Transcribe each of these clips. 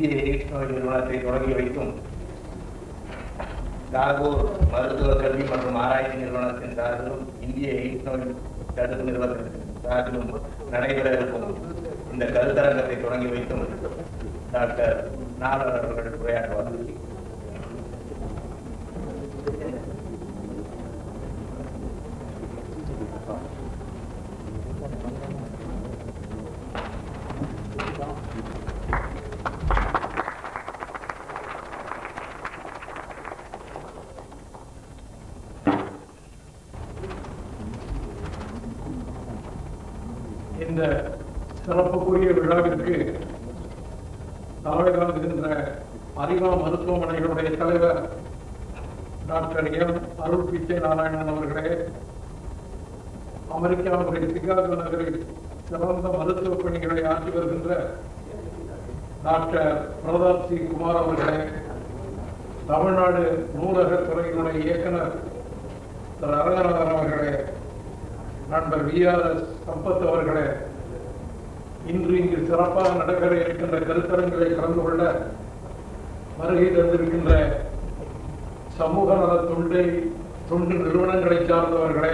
இந்திய எய்ட்ஸ் நோய் நிறுவனத்தை தொடங்கி வைத்தும் தாகூர் மருத்துவ கல்வி மற்றும் ஆராய்ச்சி நிறுவனத்தின் சார்பிலும் இந்திய எய்ட்ஸ் நோய் தடுப்பு நிறுவனத்தின் சார்பிலும் நடைபெற இருக்கும் இந்த கருத்தரங்கத்தை தொடங்கி வைத்தும் டாக்டர் நாவலர் அவர்கள் உரையாற்றுவார்கள் இந்த சிறப்புக்குரிய விழாவிற்கு தலைமை தாங்குகின்ற அரிமா மருத்துவமனைகளுடைய தலைவர் டாக்டர் எம் அருள் பிச்சை நாராயணன் அவர்களே அமெரிக்காவுடைய சிகாகோ நகரில் சிறந்த மருத்துவ பணிகளை ஆற்றி வருகின்ற டாக்டர் பிரதாப் சி குமார் அவர்களே தமிழ்நாடு நூலகத் துறையினுடைய இயக்குனர் திரு அரங்கநாதன் அவர்களே நண்பர் வி ஆர் எஸ் சம்பத் அவர்களே இன்று இங்கு சிறப்பாக நடைபெற இருக்கின்ற கருத்தரங்களை கலந்து கொள்ள வருகை தந்திருக்கின்ற சமூக நல தொண்டை தொண்டு நிறுவனங்களை சார்ந்தவர்களே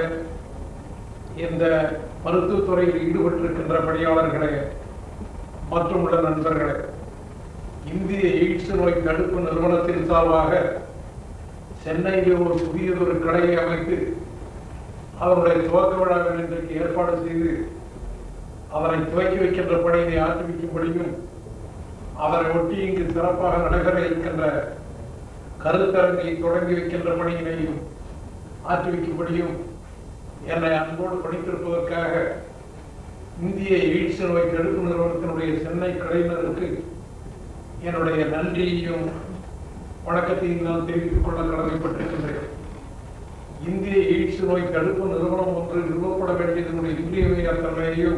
இந்த மருத்துவத்துறையில் ஈடுபட்டிருக்கின்ற பணியாளர்களே மற்றும் உள்ள நண்பர்களே இந்திய எய்ட்ஸ் நோய் தடுப்பு நிறுவனத்தின் சார்பாக சென்னையிலே ஒரு புதியதொரு கடையை அமைத்து அவருடைய துவக்க விழாவில் இன்றைக்கு ஏற்பாடு செய்து அவரை துவக்கி வைக்கின்ற பணியினை ஆற்றி வைக்கும்படியும் அவரை ஒட்டி இங்கு சிறப்பாக நடைபெற இருக்கின்ற கருத்தரங்கை தொடங்கி வைக்கின்ற பணியினையும் ஆற்றி வைக்கும்படியும் என்னை அன்போடு பணித்திருப்பதற்காக இந்திய எய்ட்ஸ் நோய் தடுப்பு நிறுவனத்தினுடைய சென்னை கலைஞருக்கு என்னுடைய நன்றியையும் வணக்கத்தையும் நான் தெரிவித்துக் கொள்ள கடமைப்பட்டிருக்கின்றேன் இந்திய எய்ட்ஸ் நோய் தடுப்பு நிறுவனம் ஒன்று நிறுவப்பட வேண்டியதனுடைய இன்றியமையா தன்மையையும்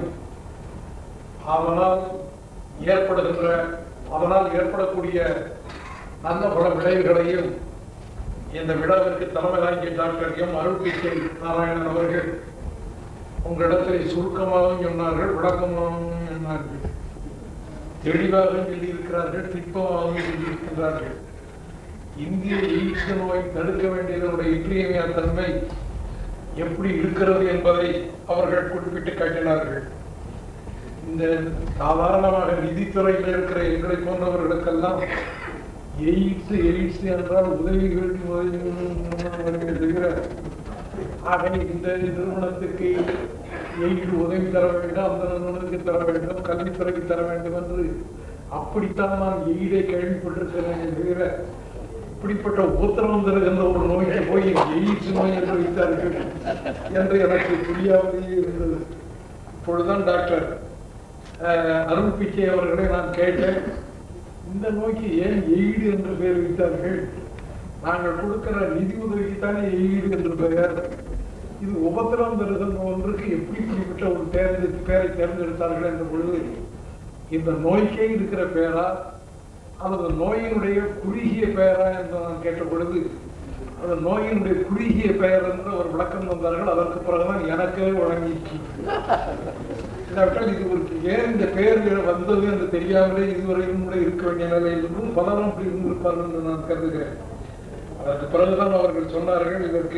அதனால் ஏற்படுகின்ற அதனால் ஏற்படக்கூடிய நல்ல பல விளைவுகளையும் இந்த விழாவிற்கு தலைமை தாங்கிய டாக்டர் எம் அருள் பிச்சை நாராயணன் அவர்கள் உங்களிடத்தில் சுருக்கமாகவும் சொன்னார்கள் விளக்கமாகவும் சொன்னார்கள் தெளிவாக சொல்லியிருக்கிறார்கள் திட்டமாகவும் சொல்லியிருக்கிறார்கள் இந்திய எய்ட்ஸ் நோய் தடுக்க வேண்டியதனுடைய இன்றியமையா தன்மை எப்படி இருக்கிறது என்பதை அவர்கள் குறிப்பிட்டு காட்டினார்கள் இந்த சாதாரணமாக நிதித்துறையில் இருக்கிற எங்களை போன்றவர்களுக்கெல்லாம் எய்ட்ஸ் எய்ட்ஸ் என்றால் உதவி வேண்டும் உதவி வேண்டும் தவிர ஆக இந்த நிறுவனத்துக்கு எய்டு உதவி தர வேண்டும் அந்த நிறுவனத்துக்கு தர வேண்டும் கல்வித்துறைக்கு தர வேண்டும் என்று அப்படித்தான் நான் எய்டை கேள்விப்பட்டிருக்கிறேன் தவிர இப்படிப்பட்ட உத்தரவு தருகின்ற ஒரு நோயை போய் எய்ட்ஸ் நோய் என்று வைத்தார்கள் என்று எனக்கு புரியாமலேயே இருந்தது இப்பொழுதுதான் டாக்டர் அஹ், அருள் பிச்சை அவர்களை நான் கேட்டேன் இந்த நோய்க்கு ஏன் எய்டு என்று பெயர் வைத்தார்கள் நாங்கள் கொடுக்கிற நிதி உதவிக்குத்தானே எய்டு என்று பெயர் இது உபத்திரம் தருகின்ற ஒன்றுக்கு எப்படி இப்படிப்பட்ட ஒரு தேர்ந்து பெயரை தேர்ந்தெடுத்தார்கள் என்ற பொழுது இந்த நோய்க்கே இருக்கிற பெயரா அல்லது நோயினுடைய குறுகிய பெயரா என்று நான் கேட்ட பொழுது அந்த நோயினுடைய குறுகிய பெயர் என்று ஒரு விளக்கம் தந்தார்கள் அதற்கு பிறகுதான் எனக்கே வழங்கிச்சு இல்லாவிட்டால் இது ஒரு ஏன் இந்த பெயர் வந்தது என்று தெரியாமலே இதுவரையும் கூட இருக்க வேண்டிய நிலையில் இருந்தும் பலரும் அப்படி இருந்திருப்பார்கள் என்று நான் கருதுகிறேன் அதற்கு பிறகுதான் அவர்கள் சொன்னார்கள் இதற்கு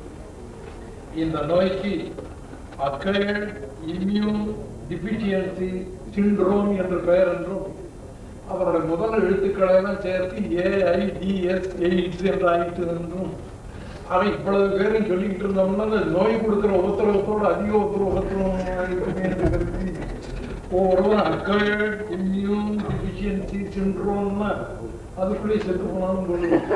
இந்த நோய்க்கு அக்கையல் இம்யூன் டிபிஷியன்சி சிண்ட்ரோம் என்ற பெயர் என்றும் அவருடைய முதல் எழுத்துக்களை எல்லாம் சேர்த்து ஏஐடிஎஸ் எய்ட்ஸ் என்று ஆயிற்று என்றும் அவன் இவ்வளவு பேரும் சொல்லிக்கிட்டு இருந்தோம்னா அந்த நோய் கொடுக்கிற உத்தரவத்தோடு அதிக உத்தரவு உத்தரவு இருக்குமே என்று கருதி ஒவ்வொருவரும் அக்கையல் இம்யூன் டிபிஷியன்சி சிண்ட்ரோம்னா அதுக்குள்ளே செத்து போனாலும் சொல்லுவோம்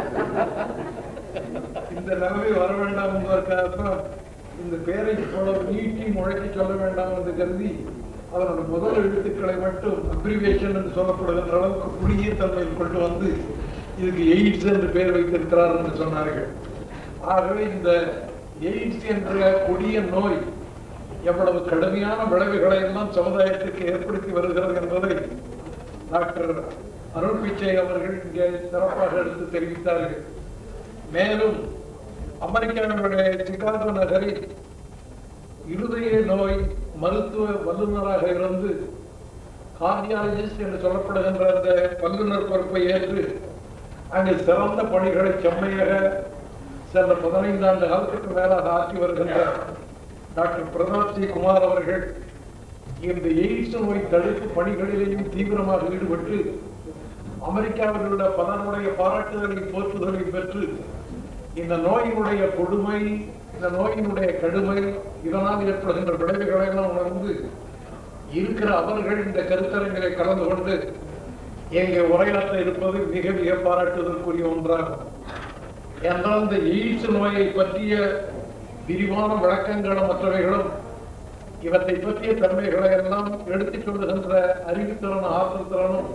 இந்த நிலைமை வர வேண்டாம் என்பதற்காகத்தான் இந்த பேரை இவ்வளவு நீட்டி முழக்கி சொல்ல வேண்டாம் என்று கருதி அதனோட முதல் எழுத்துக்களை மட்டும் அப்ரிவேஷன் என்று சொல்லப்படுகின்ற அளவுக்கு குறுகிய தன்மையில் கொண்டு வந்து இதுக்கு எய்ட்ஸ் என்று பெயர் வைத்திருக்கிறார் என்று சொன்னார்கள் ஆகவே இந்த எய்ட்ஸ் என்ற கொடிய நோய் எவ்வளவு கடுமையான விளைவுகளை எல்லாம் சமுதாயத்திற்கு ஏற்படுத்தி வருகிறது என்பதை டாக்டர் அருள் பிச்சை அவர்கள் இங்கே சிறப்பாக எடுத்து தெரிவித்தார்கள் மேலும் அமெரிக்காவினுடைய சிகாகோ நகரில் இருதய நோய் மருத்துவ வல்லுநராக இருந்து கார்டியாலஜிஸ்ட் என்று சொல்லப்படுகின்ற அந்த வல்லுநர் பொறுப்பை ஏற்று அங்கு சிறந்த பணிகளை செம்மையாக சென்ற பதினைந்து ஆண்டு காலத்துக்கு மேலாக ஆற்றி வருகின்ற டாக்டர் பிரதாப் சி குமார் அவர்கள் இந்த எய்ட்ஸ் நோய் தடுப்பு பணிகளிலேயும் தீவிரமாக ஈடுபட்டு அமெரிக்காவில் உள்ள பலருடைய பாராட்டுதலை போற்றுதலை பெற்று இந்த நோயினுடைய கொடுமை இந்த நோயினுடைய கடுமை இதனால் ஏற்படுகின்ற விளைவுகளை எல்லாம் உணர்ந்து இருக்கிற அவர்கள் இந்த கருத்தரங்கிலே கலந்து கொண்டு இங்கே உரையாற்ற இருப்பது மிக மிக பாராட்டுதலுக்குரிய ஒன்றாகும் என்றால் இந்த எய்ட்ஸ் நோயை பற்றிய விரிவான விளக்கங்களும் மற்றவைகளும் இவற்றை பற்றிய தன்மைகளை எல்லாம் எடுத்துச் சொல்லுகின்ற அறிவுத்திறன் ஆற்றல் திறனும்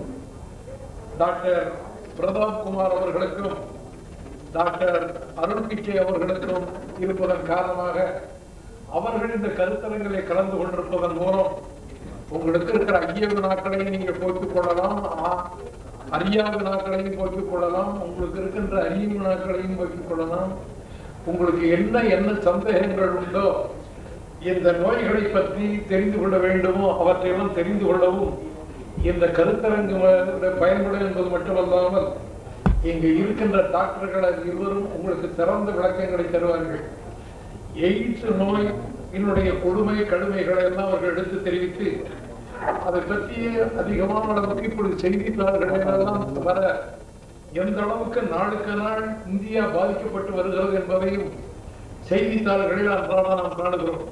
டாக்டர் பிரதாப் குமார் அவர்களுக்கும் டாக்டர் அருண் பிச்சை அவர்களுக்கும் இருப்பதன் காரணமாக அவர்கள் இந்த கருத்தரங்களை கலந்து கொண்டிருப்பதன் மூலம் உங்களுக்கு இருக்கிற ஐய வினாக்களையும் நீங்க போக்கிக் கொள்ளலாம் ஆ- அறியா வினாக்களையும் போக்கிக் கொள்ளலாம் உங்களுக்கு இருக்கின்ற அறிய வினாக்களையும் போக்கிக் கொள்ளலாம் உங்களுக்கு என்ன என்ன சந்தேகங்கள் உண்டோ இந்த நோய்களை பற்றி தெரிந்து கொள்ள வேண்டுமோ அவற்றையெல்லாம் தெரிந்து கொள்ளவும் இந்த கருத்தரங்கு வ- பயன்படும் என்பது மட்டுமல்லாமல் இங்கு இருக்கின்ற டாக்டர்கள் இருவரும் உங்களுக்கு சிறந்த விளக்கங்களை தருவார்கள் எய்ட்ஸ் நோய் என்னுடைய கொடுமை கடுமைகளை எல்லாம் அவர்கள் எடுத்து தெரிவித்து அதை பற்றிய அதிகமான அளவுக்கு இப்பொழுது செய்தித்தாள்களை எல்லாம் வர எந்த அளவுக்கு நாளுக்கு நாள் இந்தியா பாதிக்கப்பட்டு வருகிறது என்பதையும் செய்தித்தாள்களில் அன்றாட நாம் காணுகிறோம்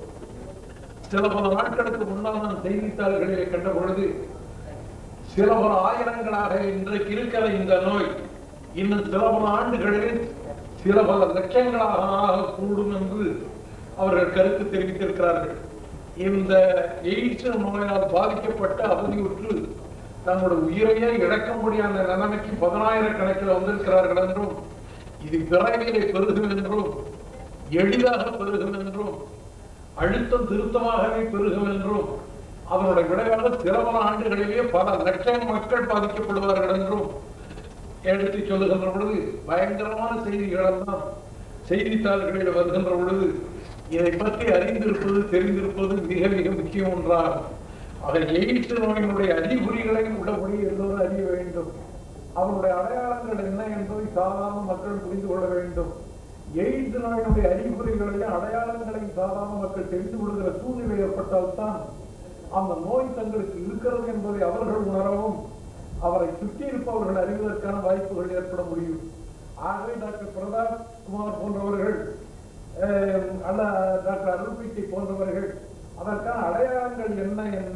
சில பல நாட்களுக்கு முன்னால் நான் செய்தித்தாள்களிலே கண்ட பொழுது சில பல ஆயிரங்களாக இன்றைக்கு இருக்கிற இந்த நோய் இன்னும் சில பல ஆண்டுகளில் சில பல லட்சங்களாக ஆகக்கூடும் என்று அவர்கள் கருத்து தெரிவித்திருக்கிறார்கள் இந்த எய்ட்ஸ் நோயால் பாதிக்கப்பட்டு அவதியுற்று தங்களுடைய உயிரையே இழக்க முடியாத நிலைமைக்கு பதினாயிரக்கணக்கில் வந்திருக்கிறார்கள் என்றும் இது விரைவிலே பெருகும் என்றும் எளிதாக பெருகும் என்றும் அழுத்தம் திருத்தமாகவே பெருகும் என்றும் அதனுடைய விளைவாக சில பல ஆண்டுகளிலேயே பல லட்சம் மக்கள் பாதிக்கப்படுவார்கள் என்றும் எடுத்து சொல்லுகின்ற பொழுது பயங்கரமான செய்திகள் எல்லாம் செய்தித்தாள்களில் வருகின்ற பொழுது இதை பற்றி அறிந்திருப்பது தெரிந்திருப்பது மிக மிக முக்கியம் ஒன்றாகும் ஆக எய்ட்ஸ் நோயினுடைய அறிகுறிகளை உடபடி எல்லோரும் அறிய வேண்டும் அவனுடைய அடையாளங்கள் என்ன என்பதை சாதாரண மக்கள் புரிந்து கொள்ள வேண்டும் எய்ட்ஸ் நோயினுடைய அறிகுறிகளையும் அடையாளங்களையும் சாதாரண மக்கள் தெரிந்து கொள்கிற சூழ்நிலை ஏற்பட்டால்தான் அந்த நோய் தங்களுக்கு இருக்கிறது என்பதை அவர்கள் உணரவும் அவரை சுற்றி இருப்பவர்கள் அறிவதற்கான வாய்ப்புகள் ஏற்பட முடியும் ஆகவே டாக்டர் பிரதாப் குமார் போன்றவர்கள் அஹ், அல்ல டாக்டர் அருள்பிச்சை போன்றவர்கள் அதற்கான அடையாளங்கள் என்ன என்ன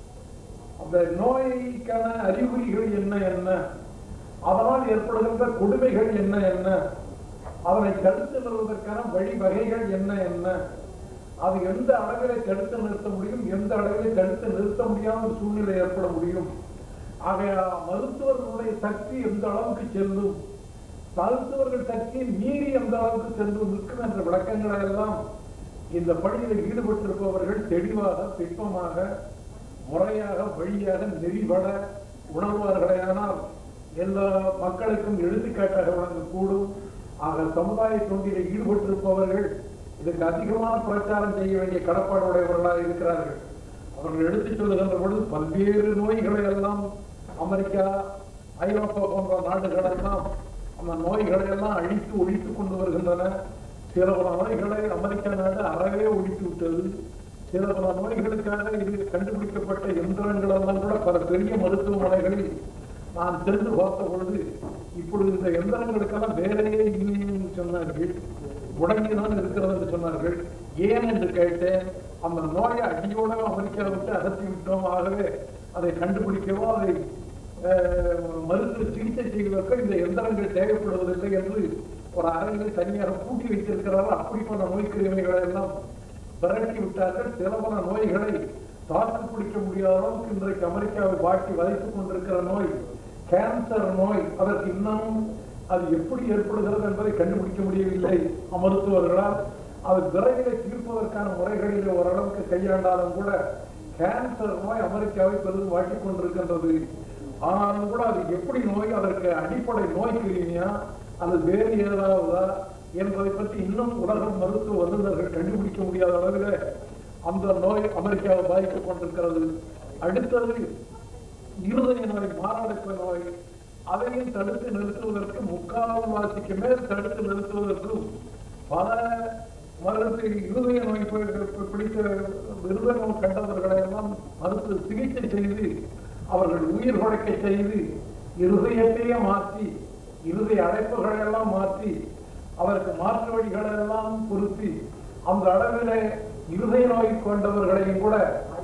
அந்த நோய்க்கான அறிகுறிகள் என்ன என்ன அதனால் ஏற்படுகின்ற கொடுமைகள் என்ன என்ன அதனை தடுத்து நிறுவதற்கான வழிவகைகள் என்ன என்ன அது எந்த அளவிலே தடுத்து நிறுத்த முடியும் எந்த அளவிலே தடுத்து நிறுத்த முடியாத ஒரு சூழ்நிலை ஏற்பட முடியும் ஆகையா மருத்துவர்களுடைய சக்தி எந்த அளவுக்கு செல்லும் மருத்துவர்கள் சக்தியை மீறி எந்த அளவுக்கு சென்று நிற்கும் என்ற விளக்கங்களை எல்லாம் இந்த பணியில் ஈடுபட்டிருப்பவர்கள் தெளிவாக திட்டமாக முறையாக வழியாக நெறிபட உணர்வார்களேயானால் எல்லா மக்களுக்கும் எடுத்துக்காட்டாக வழங்கக்கூடும் ஆக சமுதாய தொண்டில் ஈடுபட்டிருப்பவர்கள் இதுக்கு அதிகமான பிரச்சாரம் செய்ய வேண்டிய கடப்பாடு உடையவர்களாக இருக்கிறார்கள் அவர்கள் எடுத்துச் சொல்லுகின்ற பொழுது பல்வேறு நோய்களை எல்லாம் அமெரிக்கா ஐரோப்பா போன்ற நாடுகள் எல்லாம் அந்த நோய்களை எல்லாம் அழித்து ஒழித்துக் கொண்டு வருகின்றன சில பல நோய்களை அமெரிக்க நாடு அறவே ஒழித்து விட்டது சில பல நோய்களுக்காக இது கண்டுபிடிக்கப்பட்ட எந்திரங்கள் எல்லாம் கூட பல பெரிய மருத்துவமனைகளில் நான் சென்று பார்த்த பொழுது இப்பொழுது இந்த எந்திரங்களுக்கெல்லாம் வேலையே இல்லைன்னு சொன்னார்கள் முடங்கிதான் இருக்கிறது என்று சொன்னார்கள் ஏன் என்று கேட்டேன் அந்த நோயை அடியோட அமெரிக்கா விட்டு அகற்றி விட்டோம் ஆகவே அதை கண்டுபிடிக்கவோ அதை அஹ், மருத்துவ சிகிச்சை செய்வதற்கோ இந்த எந்திரங்கள் தேவைப்படுவதில்லை என்று ஒரு அறையில் தனியாக பூட்டி வைத்திருக்கிறார்கள் அப்படிப்பட்ட நோய் கிருமிகளை எல்லாம் விரட்டி விட்டார்கள் சில பல நோய்களை தாக்கு பிடிக்க முடியாத அளவுக்கு இன்றைக்கு அமெரிக்காவை வாட்டி வதைத்துக் கொண்டிருக்கிற நோய் கேன்சர் நோய் அதற்கு இன்னும் அது எப்படி ஏற்படுகிறது என்பதை கண்டுபிடிக்க முடியவில்லை மருத்துவர்களால் அது விரைவில் தீர்ப்பதற்கான முறைகளில் ஓரளவுக்கு கையாண்டாலும் கூட கேன்சர் நோய் அமெரிக்காவை பெரிதும் வாட்டிக் கொண்டிருக்கின்றது ஆனாலும் கூட அது எப்படி நோய் அதற்கு அடிப்படை நோய் கிருமியா அல்லது வேறு ஏதாவதா என்பதை பற்றி இன்னும் உலக மருத்துவ வல்லுநர்கள் கண்டுபிடிக்க முடியாத அளவில் அந்த நோய் அமெரிக்காவை பாதித்துக் கொண்டிருக்கிறது அடுத்தது இருதய நோய் மாரடைப்பு நோய் அதையும் தடுத்து நிறுத்துவதற்கு முக்கால்வாசிக்கு மேல் தடுத்து நிறுத்துவதற்கும் பல மருந்து இருதய நோய் பி- பிடித்த இருதய நோய் கண்டவர்களை எல்லாம் மருத்துவ சிகிச்சை செய்து அவர்கள் உயிர் படைக்க செய்து இருதயத்தையே மாற்றி இருதய அடைப்புகளை எல்லாம் மாற்றி அவருக்கு மாற்று வழிகளை எல்லாம் பொருத்தி அந்த அளவிலே இருதய நோய் கொண்டவர்களையும் கூட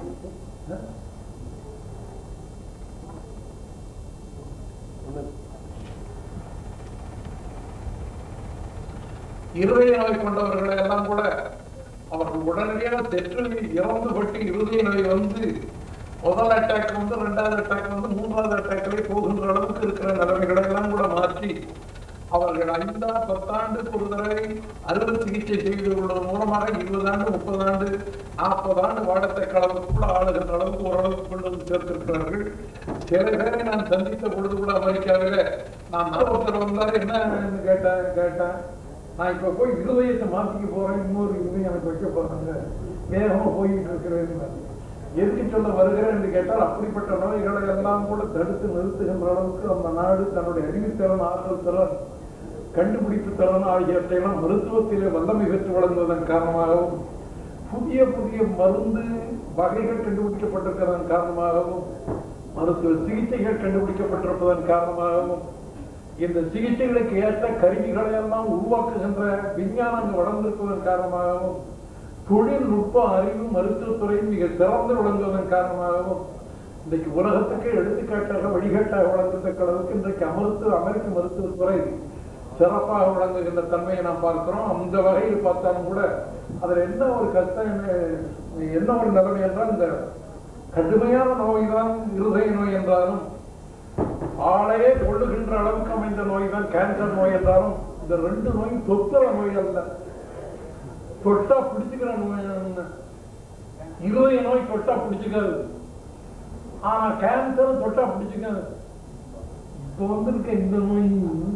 இருதய நோய் கொண்டவர்களை எல்லாம் கூட அவர்கள் உடனடியாக தெற்று இறந்து பட்டு இருதய நோய் வந்து முதல் அட்டாக் வந்து ரெண்டாவது அட்டாக் வந்து மூன்றாவது அட்டாக்களே போகின்ற அளவுக்கு இருக்கிற நிலைமைகளை எல்லாம் கூட மாற்றி அவர்கள் ஐந்தா பத்தாண்டுக்கு ஒரு தடவை அறுவை சிகிச்சை செய்து கொள்வதன் மூலமாக இருபது ஆண்டு முப்பது ஆண்டு நாற்பது ஆண்டு வாடத்தக்க அளவுக்கு கூட ஆளுகின்ற அளவுக்கு ஓரளவுக்கு கொண்டு வந்து சேர்த்திருக்கிறார்கள் சில பேரை நான் சந்தித்த பொழுது கூட அமெரிக்காவில நான் நல்ல ஒருத்தர் வந்தார் என்ன கேட்டேன் கேட்டேன் நான் இப்ப போய் இருதயத்தை மாத்திக்க போறேன் இன்னொரு இருதயம் எனக்கு வைக்க போறாங்க வேகமா போயிட்டு இருக்கிறேன் எதுக்கு சொல்ல வருகிறேன் என்று கேட்டால் அப்படிப்பட்ட நோய்களை எல்லாம் கூட தடுத்து நிறுத்துகின்ற அளவுக்கு அந்த நாடு தன்னுடைய அறிவுத்திறன் ஆற்றல் திறன் கண்டுபிடிப்பு திறன் ஆகியவற்றை எல்லாம் மருத்துவத்திலே வல்லமை பெற்று வழங்குவதன் காரணமாகவும் புதிய புதிய மருந்து வகைகள் கண்டுபிடிக்கப்பட்டிருக்கிறதன் காரணமாகவும் மருத்துவ சிகிச்சைகள் கண்டுபிடிக்கப்பட்டிருப்பதன் காரணமாகவும் இந்த சிகிச்சைகளுக்கு ஏற்ற கருவிகளை எல்லாம் உருவாக்குகின்ற விஞ்ஞானங்கள் வளர்ந்திருப்பதன் காரணமாகவும் தொழில்நுட்ப அறிவு மருத்துவத்துறையும் மிக சிறந்து விளங்குவதன் காரணமாகவும் இன்றைக்கு உலகத்துக்கு எடுத்துக்காட்டாக வழிகாட்டாக வழங்கத்தக்க அளவுக்கு இன்றைக்கு அமர்த்து அமெரிக்க மருத்துவத்துறை சிறப்பாக விளங்குகின்ற தன்மையை நாம் பார்க்கிறோம் அந்த வகையில் பார்த்தாலும் கூட அதுல என்ன ஒரு கஷ்டம் என்ன- என்ன ஒரு நிலைமை என்றால் இந்த கடுமையான நோய் தான் இருதய நோய் என்றாலும் ஆளையே கொள்ளுகின்ற அளவுக்கு அமைந்த நோய் தான் கேன்சர் நோய் என்றாலும் இந்த ரெண்டு நோயும் தொத்துற நோய் அல்ல தொட்டா பிடிச்சுக்கிற நோய் என்ன? இருதய நோய் தொட்டா பிடிச்சுக்காது ஆனா கேன்சர் தொட்டா பிடிச்சுக்காது இப்ப வந்திருக்க இந்த நோய்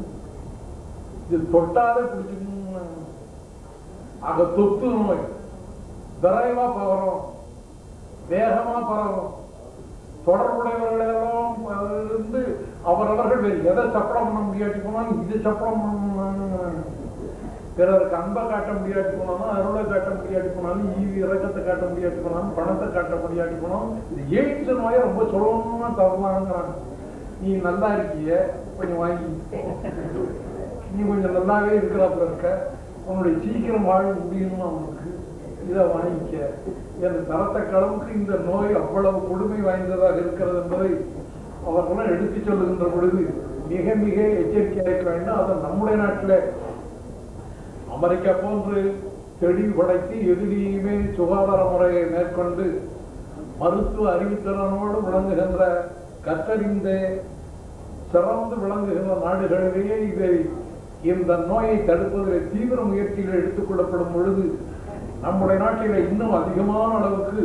இது தொட்டாலே பிடிச்சுக்கணும் ஆக தொத்து நோய் விரைவா பரவும் வேகமா பரவும் தொடர்புடையவர்களெல்லாம் இருந்து அவரவர்கள் வேறு எதை சப்படம் பண்ண முடியாட்டி போனாலும் இது சப்படம் பண்ணணும் பிறருக்கு அன்பை காட்ட முடியாட்டி போனாலும் அருளை காட்ட முடியாட்டி போனாலும் ஈவி இறக்கத்தை காட்ட முடியாட்டி போனாலும் பணத்தை காட்ட முடியாட்டி போனாலும் இந்த எய்ட்ஸ் நோயை ரொம்ப சொல்லணும்னா தரலாங்கிறாங்க நீ நல்லா இருக்கிய கொஞ்சம் வாங்கி நீ கொஞ்சம் நல்லாவே இருக்கிறாப்புல இருக்க உன்னுடைய சீக்கிரம் வாழ முடியும்னு அவனுக்கு இதை வாங்கிக்க என்ற தரத்தக்க அளவுக்கு இந்த நோய் அவ்வளவு கொடுமை வாய்ந்ததாக இருக்கிறது என்பதை அவர்களெல்லாம் எடுத்துச் சொல்லுகின்ற பொழுது மிக மிக எச்சரிக்கையாக இருக்க வேண்டும் அதை நம்முடைய நாட்டில் அமெரிக்கா போன்று தெளிவுபடுத்தி எதிரியுமே சுகாதார முறையை மேற்கொண்டு மருத்துவ அறிவுத்திறனோடு விளங்குகின்ற கற்றறிந்த சிறந்து விளங்குகின்ற நாடுகளிலேயே இதை இந்த நோயை தடுப்பதில் தீவிர முயற்சிகள் எடுத்துக் கொள்ளப்படும் பொழுது நம்முடைய நாட்டில் இன்னும் அதிகமான அளவுக்கு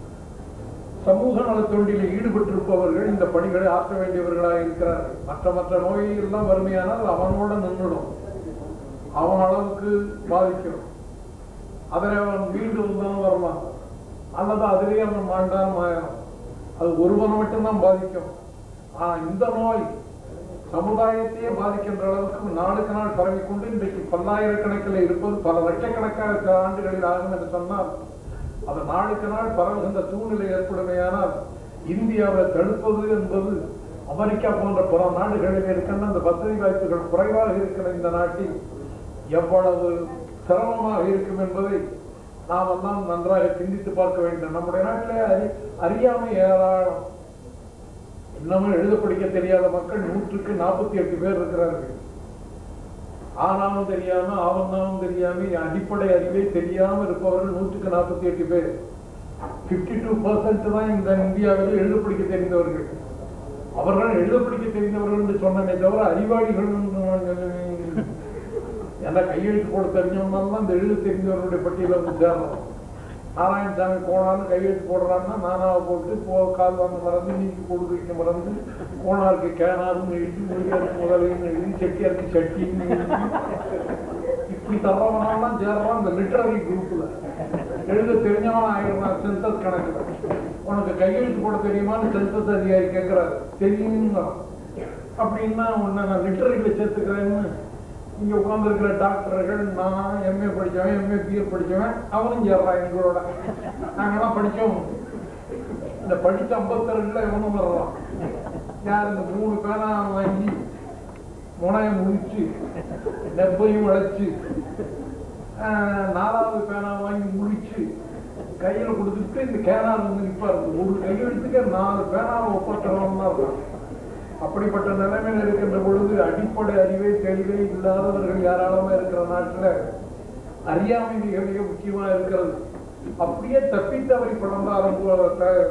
சமூக நலத் தொண்டில் ஈடுபட்டிருப்பவர்கள் இந்த பணிகளை ஆற்ற வேண்டியவர்களாக இருக்கிறார்கள் மற்ற மற்ற நோயெல்லாம் வறுமையானால் அவனோட நின்றுடும் அவன் அளவுக்கு பாதிக்கும் அதில் அவன் மீண்டும் தான் வரலாம் அல்லது அதிலே அவன் மாண்டான் ஆயிரும் அது ஒருவனை மட்டும்தான் பாதிக்கும் ஆனா இந்த நோய் சமுதாயத்தையே பாதிக்கின்ற அளவுக்கு நாளுக்கு நாள் பரவிக்கொண்டு இன்றைக்கு பல்லாயிரக்கணக்கில் இருப்பது பல லட்சக்கணக்கான ஆண்டுகளில் ஆகும் என்று சொன்னால் அது நாளுக்கு நாள் பரவுகின்ற சூழ்நிலை ஏற்படுமையானால் இந்தியாவை தடுப்பது என்பது அமெரிக்கா போன்ற பல நாடுகளில் இருக்கின்ற அந்த வசதி வாய்ப்புகள் குறைவாக இருக்கிற இந்த நாட்டில் எவ்வளவு சிரமமாக இருக்கும் என்பதை நாம் எல்லாம் நன்றாக சிந்தித்து பார்க்க வேண்டும் நம்முடைய நாட்டிலே அறி அறியாமை ஏராளம் இன்னமும் எழுத படிக்க தெரியாத மக்கள் நூற்றுக்கு நாற்பத்தி எட்டு பேர் இருக்கிறார்கள் ஆனாலும் தெரியாம ஆவந்தாலும் தெரியாம அடிப்படை அறிவே தெரியாம இருப்பவர்கள் நூற்றுக்கு நாற்பத்தி எட்டு பேர் பிப்டி டூ பர்சன்ட் தான் இந்த இந்தியாவில் எழுத படிக்க தெரிந்தவர்கள் அவர்கள் எழுத படிக்க தெரிந்தவர்கள் என்று சொன்னனே தவிர அறிவாளிகள் என்ன கையெழுத்து போட தெரிஞ்சவனால இந்த எழுத தெரிந்தவர்களுடைய பட்டியல வந்து சேரணும் நாராயணசாமி போனாலும் கையெழுத்து போடுறான்னா நானாவை போட்டு போ கால் வாங்க மறந்து நீக்கி கொடுக்க மறந்து கோணாருக்கு கேனாருன்னு எழுதி முடியாருக்கு முதலைன்னு எழுதி செட்டியாருக்கு சட்டின்னு எழுதி இப்படி தர்றவனாலாம் சேரலாம் இந்த லிட்டரரி குரூப்ல எழுத தெரிஞ்சவன் ஆயிரம் சென்சஸ் கணக்கு உனக்கு கையெழுத்து போட தெரியுமான்னு சென்சஸ் அதிகாரி கேட்கிறாரு தெரியுங்க அப்படின்னா உன்னை நான் லிட்டரரியில் சேர்த்துக்கிறேன்னு இங்க உட்கார்ந்துருக்கிற டாக்டர்கள் நான் எம்ஏ படிச்சவன் எம்ஏ பிஎல் படிச்சவன் அவனும் சேர்றான் எங்களோட நாங்கெல்லாம் படிச்சோம் இந்த படிச்ச ஐம்பத்தி ரெண்டுல இவனும் வர்றான் யார் இந்த மூணு பேனா வாங்கி முனைய முடிச்சு நெப்பையும் வளைச்சு ஆஹ், நாலாவது பேனா வாங்கி முடிச்சு கையில கொடுத்துட்டு இந்த கேனார் வந்து நிப்பாரு ஒரு கையெழுத்துக்கு நாலு பேனாவை ஒப்பற்றவன் தான் இருக்கான் அப்படிப்பட்ட நிலைமையில் இருக்கின்ற பொழுது அடிப்படை அறிவே தெளிவே இல்லாதவர்கள் யாராலுமே இருக்கிற நாட்டுல அறியாமை மிக மிக முக்கியமா இருக்கிறது அப்படியே தப்பித்தவறி படர்ந்தாலும் கூட த-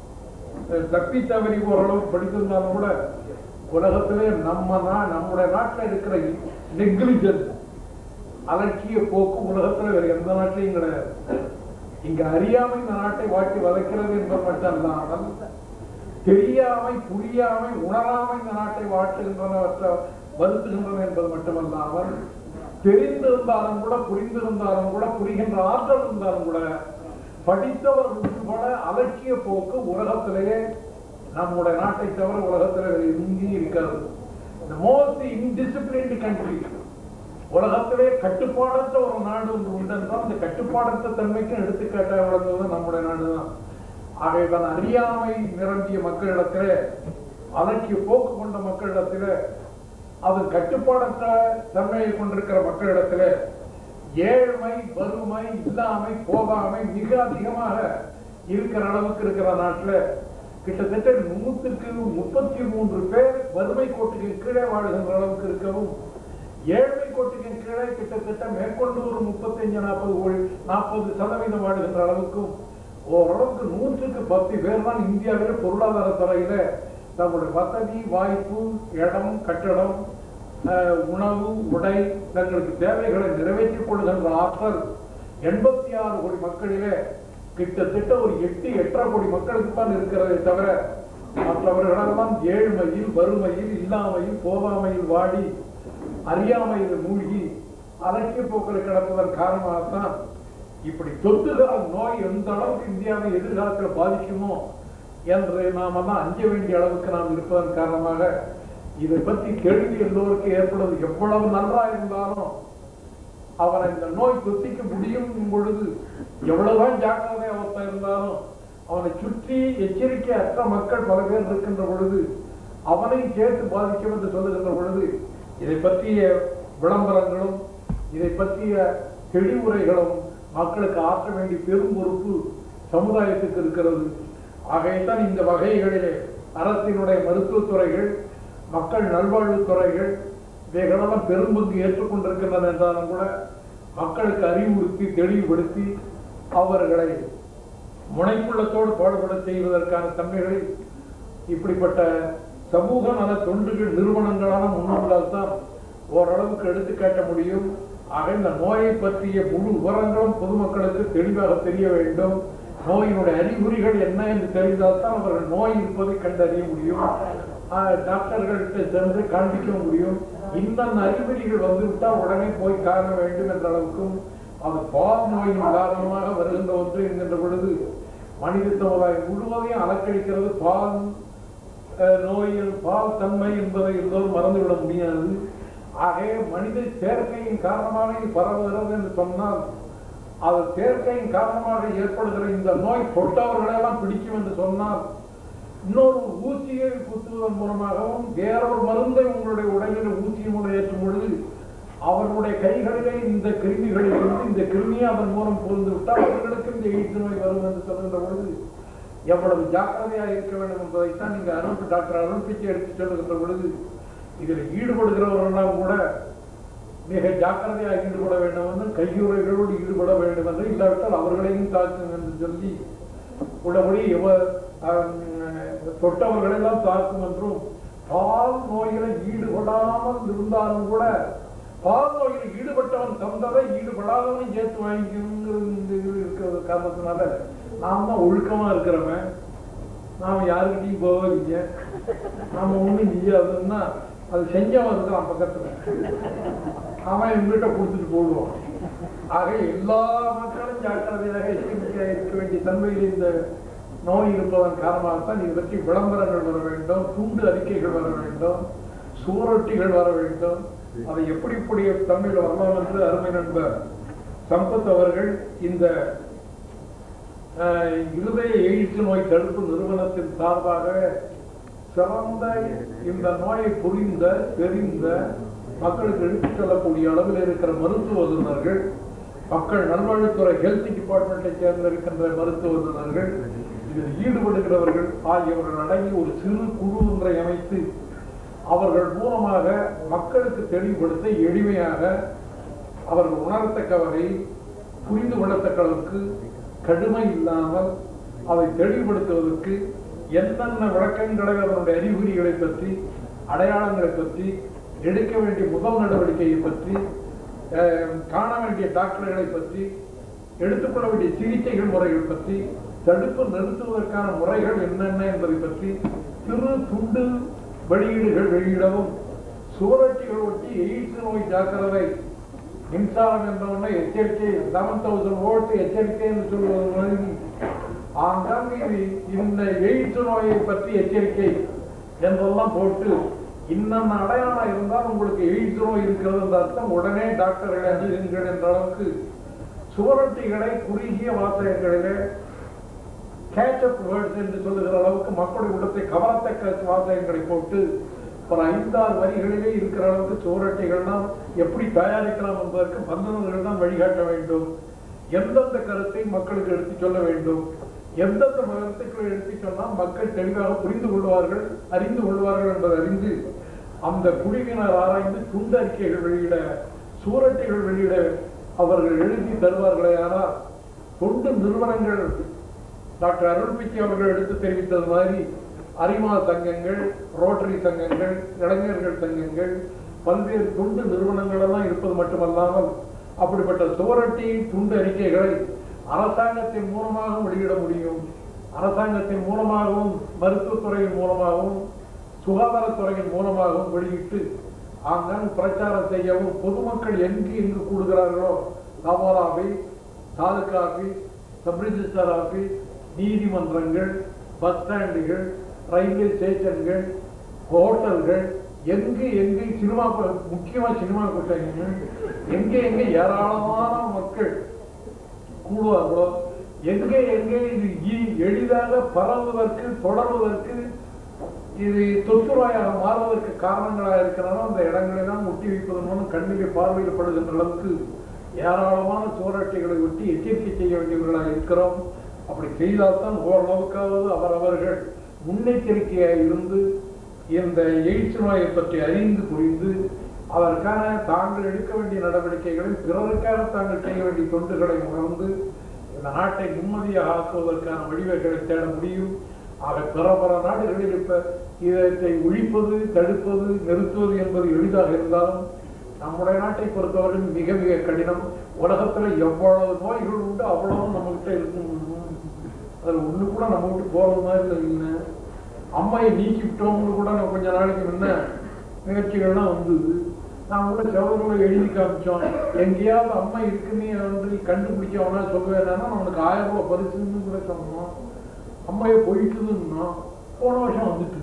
தப்பித்தவறி ஓரளவு படித்திருந்தாலும் கூட உலகத்திலே நம்ம நா நம்முடைய நாட்டில் இருக்கிற நெக்லிஜென்ஸ் அலட்சிய போக்கு உலகத்துல வேற எந்த நாட்டிலையும் கிடையாது இங்க அறியாமை இந்த நாட்டை வாட்டி வதைக்கிறது என்பது மட்டுமல்லாமல் தெரியாமை புரியாமை உணராமை இந்த நாட்டை வாட்டுகின்றனவற்ற வருத்துகின்றன என்பது மட்டுமல்லாமல் தெரிந்திருந்தாலும் கூட புரிந்திருந்தாலும் கூட புரிகின்ற ஆற்றல் இருந்தாலும் கூட படித்தவர்கள் உட்பட அலட்சிய போக்கு உலகத்திலேயே நம்முடைய நாட்டை தவிர உலகத்தில் வேறு எங்கேயும் இருக்காது the most indisciplined country உலகத்திலே கட்டுப்பாடற்ற ஒரு நாடு ஒன்று உண்டென்றால் அந்த கட்டுப்பாடற்ற தன்மைக்கும் எடுத்துக்காட்டாக விளங்குவது நம்முடைய நாடுதான் ஆகைதான் அறியாமை நிரம்பிய மக்களிடத்திலே அலட்சிய போக்கு கொண்ட மக்களிடத்திலே அது கட்டுப்பாடற்ற தன்மையை கொண்டிருக்கிற மக்களிடத்திலே ஏழ்மை வறுமை இல்லாமை போகாமை மிக அதிகமாக இருக்கிற அளவுக்கு இருக்கிற நாட்டுல கிட்டத்தட்ட நூற்றுக்கு முப்பத்தி மூன்று பேர் வறுமை கோட்டுக்கு கீழே வாழுகின்ற அளவுக்கு இருக்கவும் ஏழ்மை கோட்டுக்கு கீழே கிட்டத்தட்ட மேற்கொண்டு ஒரு முப்பத்தஞ்சு நாற்பது கோடி- நாற்பது சதவீதம் வாழுகின்ற அளவுக்கும் ஓரளவுக்கு நூற்றுக்கு பத்து பேர் தான் இந்தியாவில் பொருளாதார துறையில தங்களுடைய வசதி வாய்ப்பு இடம் கட்டடம் அஹ், உணவு உடை தங்களுக்கு தேவைகளை நிறைவேற்றிக் கொள்கின்ற ஆற்றல் எண்பத்தி ஆறு கோடி மக்களிலே கிட்டத்தட்ட ஒரு எட்டு எட்டரை கோடி மக்களுக்கு தான் இருக்கிறதே தவிர மற்றவர்களெல்லாம் ஏழ்மையில் வறுமையில் இல்லாமையில் போகாமையில் வாடி அறியாமையில் மூழ்கி அலட்சிய போக்கில் கிடப்பதன் காரணமாகத்தான் இப்படி தொத்துகிற நோய் எந்த அளவுக்கு இந்தியாவை எதிர்காலத்தில் பாதிக்குமோ என்று நாம தான் அஞ்ச வேண்டிய அளவுக்கு நாம் இருப்பதன் காரணமாக இதை பற்றி கேள்வி எல்லோருக்கும் ஏற்படுவது எவ்வளவு நன்றா இருந்தாலும் அவனை இந்த நோய் தொத்திக்க முடியும் பொழுது எவ்வளவுதான் ஜாக்கிரதை அவர்த்த இருந்தாலும் அவனை சுற்றி எச்சரிக்கை அற்ற மக்கள் பல பேர் இருக்கின்ற பொழுது அவனை சேர்த்து பாதிக்கும் என்று சொல்லுகின்ற பொழுது இதை பற்றிய விளம்பரங்களும் இதை பற்றிய தெளிவுரைகளும் மக்களுக்கு ஆற்ற வேண்டிய பெரும் பொறுப்பு சமுதாயத்துக்கு இருக்கிறது ஆகையத்தான் இந்த வகைகளிலே அரசினுடைய மருத்துவத்துறைகள் மக்கள் நல்வாழ்வுத் துறைகள் இவைகளெல்லாம் பெரும்பங்கு ஏற்றுக்கொண்டிருக்கின்றன என்றாலும் கூட மக்களுக்கு அறிவுறுத்தி தெளிவுபடுத்தி அவர்களை முனைப்புள்ளத்தோடு பாடுபட செய்வதற்கான தன்மைகளில் இப்படிப்பட்ட சமூக நல தொண்டுகள் நிறுவனங்களான முன்னோர்களால் தான் ஓரளவுக்கு எடுத்துக்காட்ட முடியும் ஆக இந்த நோயை பற்றிய முழு விவரங்களும் பொதுமக்களுக்கு தெளிவாக தெரிய வேண்டும் நோயினுடைய அறிகுறிகள் என்ன என்று தெரிந்தால் தான் அவர்கள் நோய் இருப்பதை கண்டறிய முடியும் ஆஹ் டாக்டர்கள்ட்ட சென்று காண்பிக்க முடியும் இந்த அறிகுறிகள் வந்துவிட்டால் உடனே போய் காண வேண்டும் என்ற அளவுக்கும் அது பால் நோயின் காரணமாக வருகின்ற ஒன்று என்கின்ற பொழுது மனித சமுதாயம் முழுவதையும் அலக்கழிக்கிறது பால் அஹ், நோயில் பால் தன்மை என்பதை எல்லோரும் மறந்துவிட முடியாது ஆகவே மனித சேர்க்கையின் காரணமாக இது பரவுகிறது என்று சொன்னால் அது சேர்க்கையின் காரணமாக ஏற்படுகிற இந்த நோய் தொட்டவர்களெல்லாம் பிடிக்கும் என்று சொன்னால் இன்னொரு ஊசியை குத்துவதன் மூலமாகவும் வேறொரு மருந்தை உங்களுடைய உடலில் ஊசி மூலம் ஏற்றும் பொழுது அவர்களுடைய கைகளிலே இந்த கிருமிகளில் இருந்து இந்த கிருமியை அதன் மூலம் புரிந்து விட்டால் அவர்களுக்கு இந்த எய்ட்ஸ் நோய் வரும் என்று சொல்கின்ற பொழுது எவ்வளவு ஜாக்கிரதையாக இருக்க வேண்டும் என்பதைத்தான் நீங்க அருண் டாக்டர் அருண் பிச்சை எடுத்து சொல்லுகின்ற பொழுது இதில் ஈடுபடுகிறவர்களெல்லாம் கூட மிக ஜாக்கிரதையாக ஈடுபட வேண்டும் என்று கையுறைகளோடு ஈடுபட வேண்டும் என்று இல்லாவிட்டால் அவர்களையும் தாக்கும் என்று சொல்லி உள்ளபடி எவ ஆம், தொட்டவர்களெல்லாம் தாக்கும் என்றும் பால் நோயில ஈடுபடாமல் இருந்தாலும் கூட பால் நோயில் ஈடுபட்டவன் தந்ததை ஈடுபடாதவனை சேர்த்து வாங்கிக்கிறது இந்த இது இருக்கிறது காரணத்தினால நாம் தான் ஒழுக்கமா இருக்கிறவன் நாம யாருக்கிட்டையும் போவீங்க நாம ஒண்ணும் செய்யாதுன்னா அது செஞ்சவன் இருக்கிறான் பக்கத்துல அவன் எங்கிட்ட கொடுத்துட்டு போடுவான் ஆக எல்லா மக்களும் ஜாக்கிரதையாக எச்சரிக்கையாக இருக்க வேண்டிய தன்மையில் இந்த நோய் இருப்பதன் காரணமாகத்தான் இது பற்றி விளம்பரங்கள் வர வேண்டும் துண்டு அறிக்கைகள் வர வேண்டும் சுவரொட்டிகள் வர வேண்டும் அதை எப்படி இப்படி தன்மையில் வரலாம் என்று அருமை நண்பர் சம்பத் அவர்கள் இந்த அஹ், இருதய எய்ட்ஸ் நோய் தடுப்பு நிறுவனத்தின் சார்பாக சிறந்த இந்த நோயை புரிந்த தெரிந்த மக்களுக்கு எடுத்துச் செல்லக்கூடிய அளவில் இருக்கிற மருத்துவ வல்லுநர்கள் மக்கள் நல்வாழ்வுத்துறை ஹெல்த் டிபார்ட்மெண்ட்டை சேர்ந்த இருக்கின்ற மருத்துவ வல்லுநர்கள் இதில் ஈடுபடுகிறவர்கள் ஆகியவர்கள் அடங்கி ஒரு சிறு குழு ஒன்றை அமைத்து அவர்கள் மூலமாக மக்களுக்கு தெளிவுபடுத்த எளிமையாக அவர்கள் உணரத்தக்க வகையில் புரிந்து கொள்ளத்தக்க அளவுக்கு கடுமை இல்லாமல் அதை தெளிவுபடுத்துவதற்கு என்னென்ன விளக்கங்களை அதனுடைய அறிகுறிகளை பற்றி அடையாளங்களை பற்றி எடுக்க வேண்டிய முதல் நடவடிக்கையை பற்றி அஹ், காண வேண்டிய டாக்டர்களை பற்றி எடுத்துக்கொள்ள வேண்டிய சிகிச்சைகள் முறைகள் பற்றி தடுப்பு நிறுத்துவதற்கான முறைகள் என்னென்ன என்பதை பற்றி சிறு துண்டு வெளியீடுகள் வெளியிடவும் சுவரொட்டிகள் ஒட்டி எய்ட்ஸ் நோய் ஜாக்கிரதை மின்சாரம் என்றவுடனே எச்சரிக்கை செவன் தௌசண்ட் வோல்ட் எச்சரிக்கை என்று சொல்வது மாதிரி ஆங்காங்கே இது இந்த எய்ட்ஸ் நோயை பற்றி எச்சரிக்கை என்றெல்லாம் போட்டு இன்னென்ன அடையாளம் இருந்தால் உங்களுக்கு எய்ட்ஸ் நோய் இருக்கிறது என்ற அர்த்தம் உடனே டாக்டர்களை அணுகுங்கள் என்ற அளவுக்கு சுவரொட்டிகளை குறுகிய வாசகங்களிலே கேட்சப் வேர்ட்ஸ் என்று சொல்லுகிற அளவுக்கு மக்களுடைய உள்ளத்தை கவரத்தக்க வாசகங்களை போட்டு ஒரு ஐந்தாறு வரிகளிலே இருக்கிற அளவுக்கு சுவரொட்டிகள்லாம் எப்படி தயாரிக்கலாம் என்பதற்கு பந்தனர்கள் தான் வழிகாட்ட வேண்டும் எந்தெந்த கருத்தை மக்களுக்கு எடுத்துச் சொல்ல வேண்டும் எந்தெந்த கருத்துக்களை எடுத்துச் சொன்னால் மக்கள் தெளிவாக புரிந்து கொள்வார்கள் அறிந்து கொள்வார்கள் என்பதை அறிந்து அந்த குழுவினர் ஆராய்ந்து துண்டு அறிக்கைகள் வெளியிட சுவரொட்டிகள் வெளியிட அவர்கள் எழுதி தருவார்களே ஆனால் தொண்டு நிறுவனங்கள் டாக்டர் அருள்மிக்கி அவர்கள் எடுத்து தெரிவித்தது மாதிரி அரிமா சங்கங்கள் ரோட்டரி சங்கங்கள் இளைஞர்கள் சங்கங்கள் பல்வேறு துண்டு நிறுவனங்கள் எல்லாம் இருப்பது மட்டுமல்லாமல் அப்படிப்பட்ட சுவரட்டி துண்டு அறிக்கைகளை அரசாங்கத்தின் மூலமாகவும் வெளியிட முடியும் அரசாங்கத்தின் மூலமாகவும் மருத்துவத்துறையின் மூலமாகவும் சுகாதாரத்துறையின் மூலமாகவும் வெளியிட்டு ஆங்காங்கு பிரச்சாரம் செய்யவும் பொதுமக்கள் எங்கு எங்கு கூடுகிறார்களோ தாமோர் office taluka office sub register office நீதிமன்றங்கள் பஸ் ஸ்டாண்டுகள் ரயில்வே ஸ்டேஷன்கள் ஹோட்டல்கள் எங்கு எங்கு சினிமா ப- முக்கியமா சினிமா கொட்டாங்க எங்கே எங்கே ஏராளமான மக்கள் கூடுவார்களோ எங்கே எங்கே இது இ- எளிதாக பரவுவதற்கு தொடர்வதற்கு இது தொற்றுநோயாக மாறுவதற்கு காரணங்களாக இருக்கிறனால அந்த இடங்களை தான் ஒட்டி வைப்பதன் மூலம் கண்ணிலே பார்வையிடப்படுகின்ற அளவுக்கு ஏராளமான சுவரட்டைகளை ஒட்டி எச்சரிக்கை செய்ய வேண்டியவர்களாக இருக்கிறோம் அப்படி செய்தால்தான் ஓரளவுக்காவது அவரவர்கள் முன்னெச்சரிக்கையாக இருந்து இந்த எய்ட்ஸ் நோயை பற்றி அறிந்து புரிந்து அதற்கான தாங்கள் எடுக்க வேண்டிய நடவடிக்கைகளை பிறருக்காக தாங்கள் செய்ய வேண்டிய தொண்டுகளை உணர்ந்து இந்த நாட்டை நிம்மதியாக ஆக்குவதற்கான வழிவகைகளை தேட முடியும் ஆக பிற பிற நாடுகளில் இப்ப இதத்தை ஒழிப்பது தடுப்பது நிறுத்துவது என்பது எளிதாக இருந்தாலும் நம்முடைய நாட்டை பொறுத்தவரை மிக மிக கடினம் உலகத்துல எவ்வளவு நோய்கள் உண்டு அவ்வளவு நம்ம கிட்ட இருக்கும் அதுல ஒண்ணு கூட நம்ம விட்டு போறது மாதிரி இல்லை அம்மையை நீக்கி விட்டோம்னு கூட நான் கொஞ்ச நாளைக்கு முன்ன முயற்சிகள்லாம் வந்தது நான் கூட செவர்களை எழுதி காமிச்சோம் எங்கேயாவது அம்மா இருக்குன்னு வந்து கண்டுபிடிக்க அவனா சொல்லுவேன்னா நம்மளுக்கு ஆயிரம் ரூபாய் பரிசுன்னு கூட சொன்னோம் அம்மையை போயிட்டுதுன்னா போன வருஷம் வந்துட்டு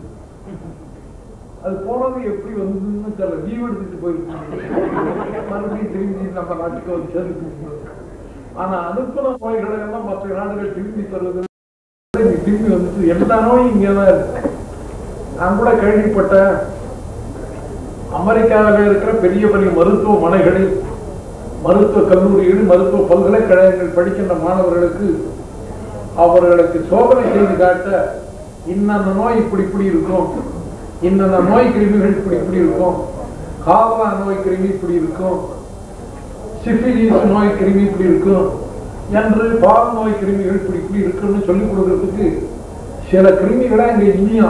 அது போனது எப்படி வந்ததுன்னு தெரியல லீவ் எடுத்துட்டு போயிருக்கு மறுபடியும் திரும்பி நம்ம நாட்டுக்கு வந்து சேர்ந்து ஆனா அனுப்புன நோய்களை எல்லாம் மற்ற நாடுகள் திரும்பி தருவது இங்க திரும்பி வந்துட்டு எல்லா நோயும் இங்கதான் இருக்கு நான் கூட கேள்விப்பட்டேன் அமெரிக்காவில் இருக்கிற பெரிய பெரிய மருத்துவமனைகளில் மருத்துவ கல்லூரிகளில் மருத்துவ பல்கலைக்கழகங்கள் படிக்கின்ற மாணவர்களுக்கு அவர்களுக்கு சோதனை செய்து காட்ட இன்னந்த நோய் இப்படி இப்படி இருக்கும் இன்னந்த நோய் கிருமிகள் இப்படி இப்படி இருக்கும் காலரா நோய் கிருமி இப்படி இருக்கும் சிபிலிஸ் நோய் கிருமி இப்படி இருக்கும் என்று பால் நோய் கிருமிகள் இப்படி இப்படி இருக்குன்னு சொல்லிக் கொடுக்கறதுக்கு சில கிருமிகளை அங்க இல்லையா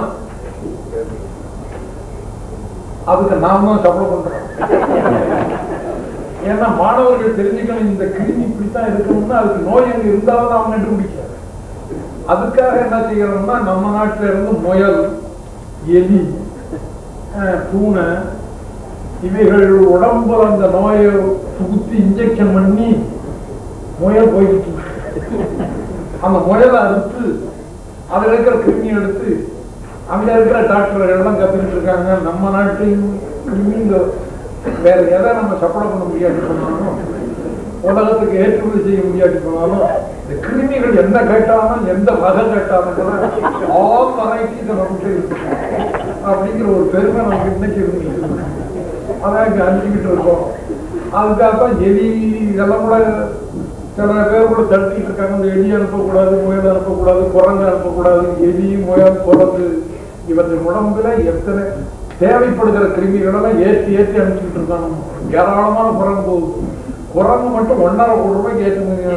அதுக்கு நாம தான் சப்ளை பண்றோம் ஏன்னா மாணவர்கள் தெரிஞ்சுக்கணும் இந்த கிருமி இப்படித்தான் இருக்கணும்னா அதுக்கு நோய் அங்க இருந்தாலும் அவங்க கண்டுபிடிக்க அதுக்காக என்ன செய்யறோம்னா நம்ம நாட்டுல இருந்து முயல் எலி அஹ், பூனை இவைகள் உடம்புல அந்த நோயை குத்தி இன்ஜெக்ஷன் பண்ணி முயல் போயிட்டு இருக்கு. அந்த முயலை அறுத்து அதுல இருக்கிற கிருமி எடுத்து அங்க இருக்கிற டாக்டர்கள் எல்லாம் கத்துக்கிட்டு இருக்காங்க நம்ம நாட்டின் கிருமிங்க வேற எதை நம்ம சப்ளை பண்ண முடியாது சொன்னாலும் உலகத்துக்கு ஏற்றுமதி செய்ய முடியாது போனாலும் இந்த கிருமிகள் என்ன கேட்டாலும் எந்த வகை கேட்டாலும் கூட ஆல் வெரைட்டிஸ் நமக்கு இருக்கு அப்படிங்கிற ஒரு பெருமை நமக்கு இன்னைக்கு இருந்துச்சு அதான் இங்க அழிஞ்சுக்கிட்டு இருக்கோம் அதுக்காக தான் எலி இதெல்லாம் கூட சில பேர் கூட தடுத்திட்டு இருக்காங்க இந்த எலி அனுப்பக்கூடாது முயல் அனுப்பக்கூடாது குரங்கு அனுப்பக்கூடாது எலி முயல் குரங்கு இவற்றின் உடம்புல எத்தனை தேவைப்படுகிற கிருமிகளெல்லாம் ஏற்றி ஏற்றி அனுப்பிச்சுட்டு இருக்காங்க ஏராளமான குரங்கு போகுது குரங்கு மட்டும் ஒன்றரை கோடி ரூபாய்க்கு ஏற்றுமதி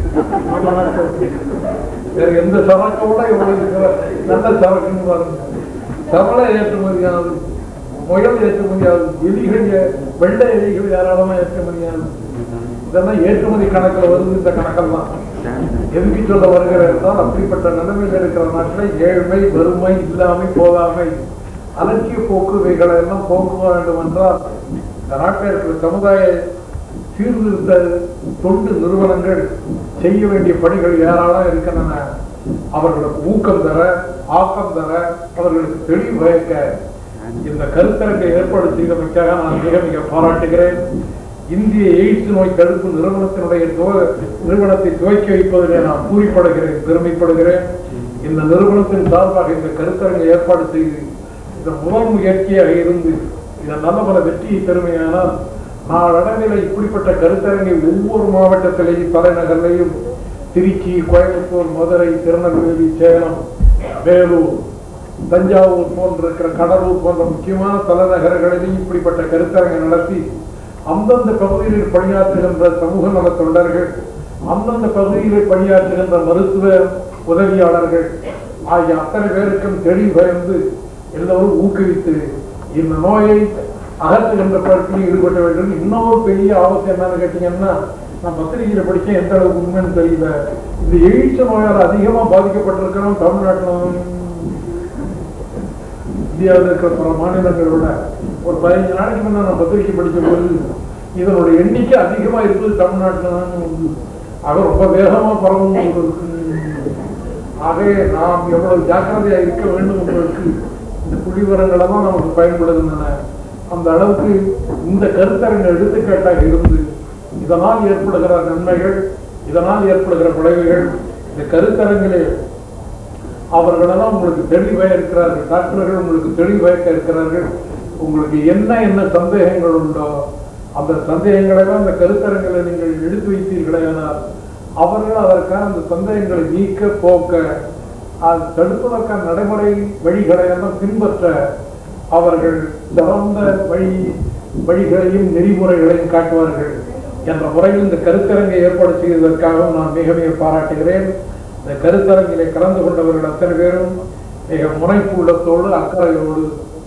வேற எந்த சரக்கோட இவ்வளவு இருக்கிற நல்ல சரக்குன்னு பாருங்க சவளை ஏற்றுமதியானது முயல் ஏற்றுமதியானது எலிகள் ஏ- வெள்ளை எலிகள் ஏராளமா ஏற்றுமதியானது இதெல்லாம் ஏற்றுமதி கணக்குல வருது இந்த கணக்கெல்லாம் எதுக்கு சொல்ல வருகிறேன் என்றால் அப்படிப்பட்ட நிலைமையில் இருக்கிற நாட்டில் ஏழ்மை வறுமை இல்லாமை போதாமை அலட்சிய போக்கு இவைகளை எல்லாம் போக்க வேண்டும் என்றால் இந்த நாட்டில் இருக்கிற சமுதாய சீர்திருத்த தொண்டு நிறுவனங்கள் செய்ய வேண்டிய பணிகள் ஏராளம் இருக்கின்றன அவர்களுக்கு ஊக்கம் தர ஆக்கம் தர அவர்களுக்கு தெளிவு வயக்க இந்த கருத்தரங்கை ஏற்பாடு செய்தமைக்காக நான் மிக மிக பாராட்டுகிறேன் இந்திய எய்ட்ஸ் நோய் தடுப்பு நிறுவனத்தினுடைய துவ- நிறுவனத்தை துவக்கி வைப்பதிலே நான் பூரிப்படுகிறேன் பெருமைப்படுகிறேன் இந்த நிறுவனத்தின் சார்பாக இந்த கருத்தரங்கை ஏற்பாடு செய்து இந்த முதல் முயற்சியாக இருந்து இதன் நல்ல பல வெற்றியை பெருமையானால் நாளடைவில் இப்படிப்பட்ட கருத்தரங்கை ஒவ்வொரு மாவட்டத்திலேயும் தலைநகர்லையும் திருச்சி கோயம்புத்தூர் மதுரை திருநெல்வேலி சேலம் வேலூர் தஞ்சாவூர் போன்ற இருக்கிற கடலூர் போன்ற முக்கியமான தலைநகரங்களிலும் இப்படிப்பட்ட கருத்தரங்கை நடத்தி அந்தந்த பகுதிகளில் பணியாற்றுகின்ற சமூக நல தொண்டர்கள் அந்தந்த பகுதிகளில் பணியாற்றுகின்ற மருத்துவ உதவியாளர்கள் ஆகிய அத்தனை பேருக்கும் தெளிவு பயந்து எல்லோரும் ஊக்குவித்து இந்த நோயை அகற்றுகின்ற பழத்தில் ஈடுபட வேண்டும் இன்னொரு பெரிய ஆபத்து என்னன்னு கேட்டீங்கன்னா நான் பத்திரிகையில படிச்சேன் எந்த அளவுக்கு உண்மைன்னு தெரியல இந்த எய்ட்ஸ் நோயால் அதிகமா பாதிக்கப்பட்டிருக்கிறோம் தமிழ்நாட்டில் இந்தியாவில் இருக்கிற பல மாநிலங்களோட ஒரு பதினஞ்சு நாளைக்கு முன்ன நான் பத்திரிகை படிச்ச போது இதனுடைய எண்ணிக்கை அதிகமா இருக்குது தமிழ்நாட்டில் தான் உண்டு. ஆக ரொம்ப வேகமா பரவும் உங்களுக்கு ஆகவே நாம் எவ்வளவு ஜாக்கிரதையா இருக்க வேண்டும் என்பதற்கு இந்த புள்ளிவரங்களை தான் நமக்கு பயன்படுகின்றன அந்த அளவுக்கு இந்த கருத்தரங்க எடுத்துக்காட்டாக இருந்து இதனால் ஏற்படுகிற நன்மைகள் இதனால் ஏற்படுகிற விளைவுகள் இந்த கருத்தரங்கிலே அவர்களெல்லாம் உங்களுக்கு தெளிவாக இருக்கிறார்கள் டாக்டர்கள் உங்களுக்கு தெளிவாக இருக்கிறார்கள் உங்களுக்கு என்ன என்ன சந்தேகங்கள் உண்டோ அந்த சந்தேகங்களை எல்லாம் அந்த கருத்தரங்களை நீங்கள் எடுத்து வைத்தீர்களேனால் அவர்கள் அதற்கான அந்த சந்தேகங்களை நீக்க போக்க அது தடுப்பதற்கான நடைமுறை வழிகளை எல்லாம் பின்பற்ற அவர்கள் சிறந்த வழி வழிகளையும் நெறிமுறைகளையும் காட்டுவார்கள் என்ற முறையில் இந்த கருத்தரங்கை ஏற்பாடு செய்வதற்காகவும் நான் மிக மிக பாராட்டுகிறேன் இந்த கருத்தரங்கிலே கலந்து கொண்டவர்கள் அத்தனை பேரும் மிக முனைப்பு உள்ளத்தோடு அக்கறையோடு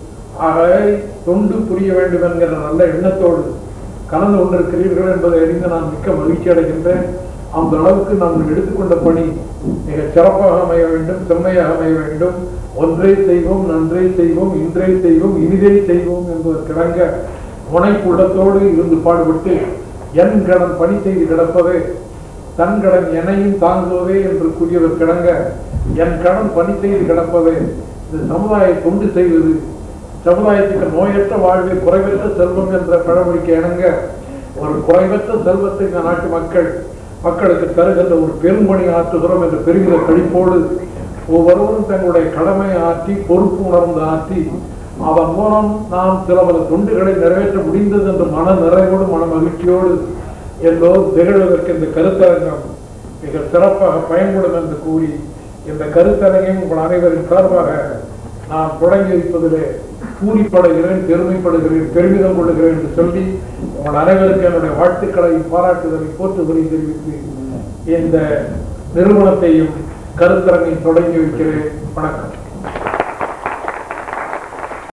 ஆகவே தொண்டு புரிய வேண்டும் என்கிற நல்ல எண்ணத்தோடு கலந்து கொண்டிருக்கிறீர்கள் என்பதை அறிந்து நான் மிக்க மகிழ்ச்சி அடைகின்றேன் அந்த அளவுக்கு நாங்கள் எடுத்துக்கொண்ட பணி மிக சிறப்பாக அமைய வேண்டும் செம்மையாக அமைய வேண்டும் ஒன்றே செய்வோம் நன்றே செய்வோம் இன்றே செய்வோம் இனிதே செய்வோம் என்பதற்கிணங்க முனைப்பு உள்ளத்தோடு இருந்து பாடுபட்டு என் கடன் பணி செய்து கிடப்பதே தன் கடன் எனையும் தாங்குவதே என்று கூறியவர் கிடங்க என் கடன் பணி செய்து கிடப்பதே இந்த சமுதாய தொண்டு செய்வது சமுதாயத்துக்கு நோயற்ற வாழ்வே குறைவற்ற செல்வம் என்ற பழமொழிக்கு இணங்க ஒரு குறைவற்ற செல்வத்தை இந்த நாட்டு மக்கள் மக்களுக்கு தருகின்ற ஒரு பெரும்பணி ஆற்றுகிறோம் என்ற பெருமித கழிப்போடு ஒவ்வொருவரும் தங்களுடைய கடமையை ஆற்றி பொறுப்பு உணர்ந்து ஆற்றி அதன் மூலம் நாம் சில பல தொண்டுகளை நிறைவேற்ற முடிந்தது என்ற மன நிறைவோடு மன மகிழ்ச்சியோடு எல்லோரும் திகழ்வதற்கு இந்த கருத்தரங்கம் மிக சிறப்பாக பயன்படும் என்று கூறி இந்த கருத்தரங்கையும் உங்கள் அனைவரின் சார்பாக நான் தொடங்கி வைப்பதிலே பூரிப்படைகிறேன் பெருமைப்படுகிறேன் பெருமிதம் கொள்ளுகிறேன் என்று சொல்லி உங்கள் அனைவருக்கும் என்னுடைய வாழ்த்துக்களை பாராட்டுதலை போற்றுதலை தெரிவித்து இந்த நிறுவனத்தையும் கருத்தரங்கை தொடங்கி வைக்கிறேன் வணக்கம்